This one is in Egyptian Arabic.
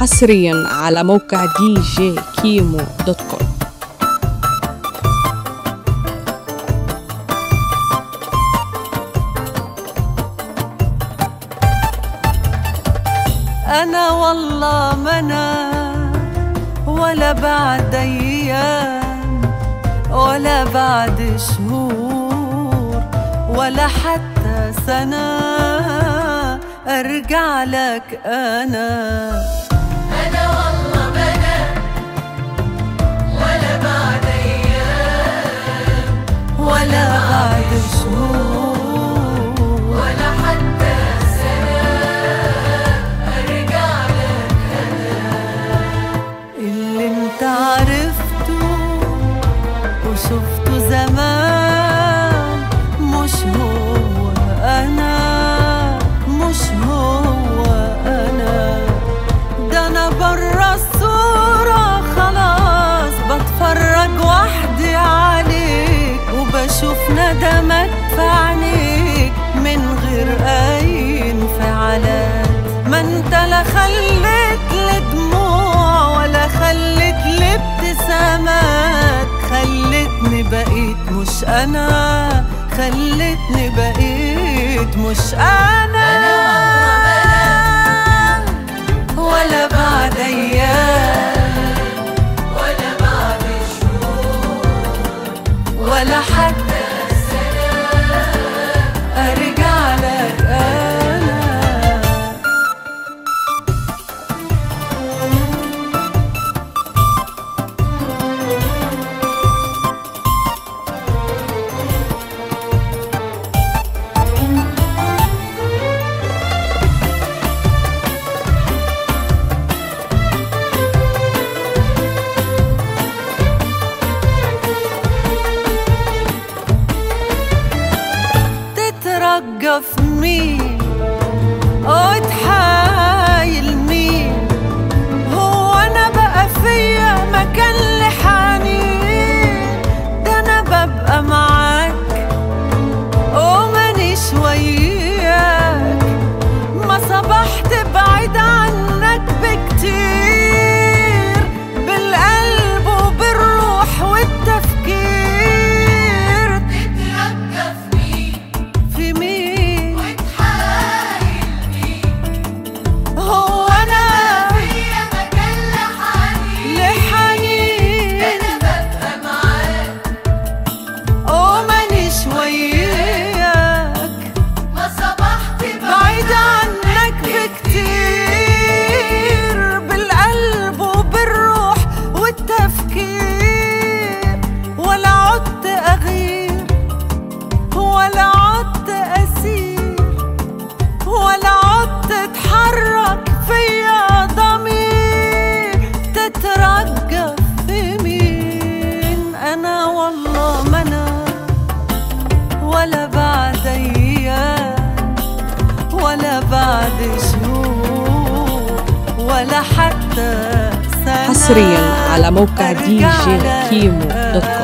حصريا على موقع دي جي كيمو دوت كوم أنا والله منا ولا بعد أيام ولا بعد شهور ولا حتى سنة أرجع لك أنا أنا والله بنا ولا بعد أيام ولا بعد شهور ولا حتى سنة أرجع لك اللي انت عرفته وشفته زمان مش هو انا مش هو انا ده انا برا الصورة خلاص بتفرج وحدي عليك وبشوف ندمك في عينيك من غير اي انفعالات ما انت لا خليت لدموع ولا خليت لابتسامات خلتني بقيت مش انا خلتني بقيت مش انا ولا بعد ايام ولا بعد شهور ولا حتى ارجع لك انا تترجى في مين وتحايل مين هو انا بقى فيا مكان لحنين ده انا ببقى معاك ومانيش وياك ما صبحت بعيد عنك بكتير بالقلب وبالروح والتفكير تترجى في مين في مين وتحايل مين هو انا فيا مكان لحنين لحنين أنا ببقى معاك ومانيش وياك ما صبحت بعيد عنك بكتير بالقلب وبالروح والتفكير ولا عدت أغير ولا عدت أسير ولا عدت تتحرك فيا ضمير تترجى في مين أنا والله ما أنا ولا بعد أيام ولا بعد شهور ولا حتى سنة حصريا على موقع دي أرجع جي لك كيمو دوت كوم